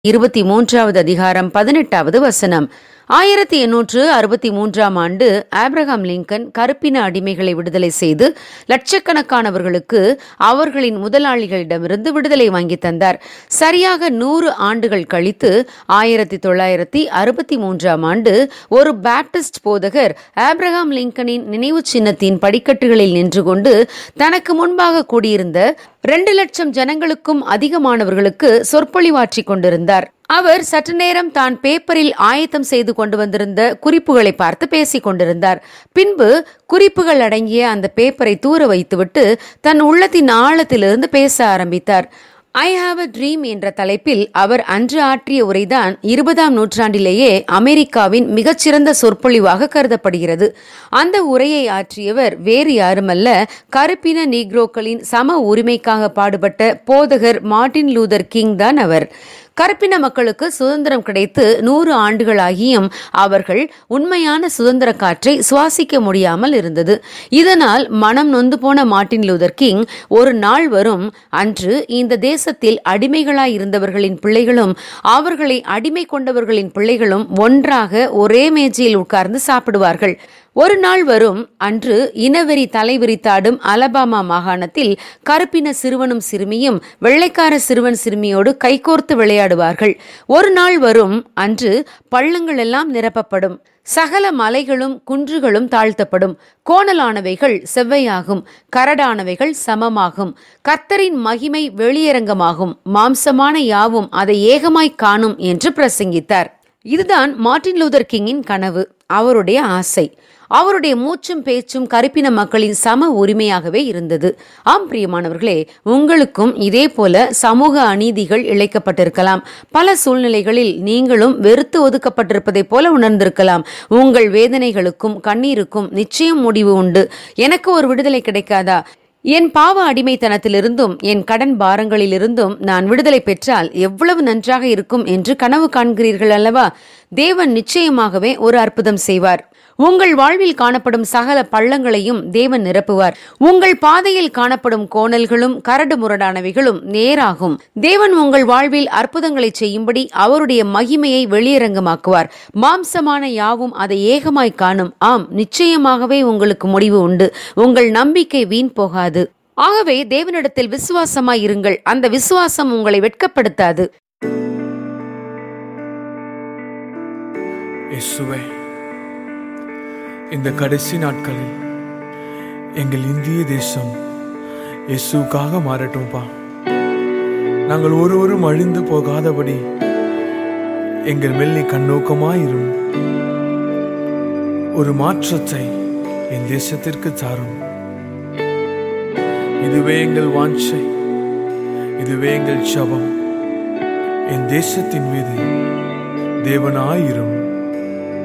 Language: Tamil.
இருபத்தி மூன்றாவது அதிகாரம் பதினெட்டாவது வசனம் ஆயிரத்தி எண்ணூற்று அறுபத்தி மூன்றாம் ஆண்டு ஆப்ரஹாம் லிங்கன் கருப்பின அடிமைகளை விடுதலை செய்து லட்சக்கணக்கானவர்களுக்கு அவர்களின் முதலாளிகளிடமிருந்து விடுதலை வாங்கி தந்தார் சரியாக நூறு ஆண்டுகள் கழித்து ஆயிரத்தி தொள்ளாயிரத்தி அறுபத்தி மூன்றாம் ஆண்டு ஒரு பாப்டிஸ்ட் போதகர் ஆப்ரஹாம் லிங்கனின் நினைவு சின்னத்தின் படிக்கட்டுகளில் நின்று கொண்டு தனக்கு முன்பாக கூடியிருந்த ரெண்டு லட்சம் ஜனங்களுக்கும் அதிகமானவர்களுக்கு சொற்பொழிவாற்றிக் கொண்டிருந்தார் அவர் சற்று நேரம் தான் பேப்பரில் ஆயத்தம் செய்து கொண்டு வந்திருந்த குறிப்புகளை பார்த்து பேசிக் கொண்டிருந்தார் பின்பு குறிப்புகள் அடங்கிய அந்த பேப்பரை தூர வைத்துவிட்டு தன் உள்ளத்தின் ஆழத்திலிருந்து பேச ஆரம்பித்தார் ஐ ஹாவ் அ ட்ரீம் என்ற தலைப்பில் அவர் அன்று ஆற்றிய உரைதான் இருபதாம் நூற்றாண்டிலேயே அமெரிக்காவின் மிகச்சிறந்த சொற்பொழிவாக கருதப்படுகிறது அந்த உரையை ஆற்றியவர் வேறு யாருமல்ல கருப்பின நீக்ரோக்களின் சம உரிமைக்காக பாடுபட்ட போதகர் மார்ட்டின் லூதர் கிங் தான் அவர் கருப்பின மக்களுக்கு சுதந்திரம் கிடைத்து நூறு ஆண்டுகளாகியும் அவர்கள் உண்மையான சுதந்திர காற்றை சுவாசிக்க முடியாமல் இருந்தது இதனால் மனம் நொந்து போன மார்ட்டின் லூதர் கிங் ஒரு நாள் வரும் அன்று இந்த தேசத்தில் அடிமைகளாய் இருந்தவர்களின் பிள்ளைகளும் அவர்களை அடிமை கொண்டவர்களின் பிள்ளைகளும் ஒன்றாக ஒரே மேஜையில் உட்கார்ந்து சாப்பிடுவார்கள் ஒரு நாள் வரும் அன்று இனவெறி தலைவிரித்தாடும் அலபாமா மாகாணத்தில் கருப்பின சிறுவனும் சிறுமியும் வெள்ளைக்கார சிறுவன் சிறுமியோடு கைகோர்த்து விளையாடுவார்கள் ஒரு நாள் வரும் அன்று பள்ளங்கள் எல்லாம் நிரப்பப்படும் சகல மலைகளும் குன்றுகளும் தாழ்த்தப்படும் கோணலானவைகள் செவ்வையாகும் கரடானவைகள் சமமாகும் கர்த்தரின் மகிமை வெளியரங்கமாகும் மாம்சமான யாவும் அதை ஏகமாய் காணும் என்று பிரசங்கித்தார் இதுதான் மார்ட்டின் லூதர் கிங்கின் கனவு அவருடைய ஆசை அவருடைய மூச்சும் பேச்சும் கருப்பின மக்களின் சம உரிமையாகவே இருந்தது ஆம் பிரியமானவர்களே உங்களுக்கும் இதே போல சமூக அநீதிகள் இழைக்கப்பட்டிருக்கலாம் பல சூழ்நிலைகளில் நீங்களும் வெறுத்து ஒதுக்கப்பட்டிருப்பதைப் போல உணர்ந்திருக்கலாம் உங்கள் வேதனைகளுக்கும் கண்ணீருக்கும் நிச்சயம் முடிவு உண்டு எனக்கு ஒரு விடுதலை கிடைக்காதா என் பாவ அடிமைத்தனத்திலிருந்தும் என் கடன் பாரங்களிலிருந்தும் நான் விடுதலை பெற்றால் எவ்வளவு நன்றாக இருக்கும் என்று கனவு காண்கிறீர்கள் அல்லவா தேவன் நிச்சயமாகவே ஒரு அற்புதம் செய்வார் உங்கள் வாழ்வில் காணப்படும் சகல பள்ளங்களையும் தேவன் நிரப்புவார் உங்கள் பாதையில் காணப்படும் கோணல்களும் கரடு முரடானவைகளும் நேராகும் தேவன் உங்கள் வாழ்வில் அற்புதங்களை செய்யும்படி அவருடைய மகிமையை வெளியரங்கமாக்குவார் மாம்சமான யாவும் அதை ஏகமாய் காணும் ஆம் நிச்சயமாகவே உங்களுக்கு முடிவு உண்டு உங்கள் நம்பிக்கை வீண் போகாது ஆகவே தேவனிடத்தில் விசுவாசமாய் இருங்கள் அந்த விசுவாசம் உங்களை வெட்கப்படுத்தாது இயேசுவே இந்த கடைசி நாட்களில் எங்கள் இந்திய தேசம் இயேசுக்காக மாறட்டும்பா நாங்கள் ஒருவரும் அழிந்து போகாதபடி எங்கள் மேல் நீ கண்ணோக்கமாயிரும் ஒரு மாற்றத்தை என் தேசத்திற்கு தாரும் இதுவே எங்கள் வாஞ்சை இதுவே எங்கள் ஜபம் என் தேசத்தின் மீது தேவனாயிரும்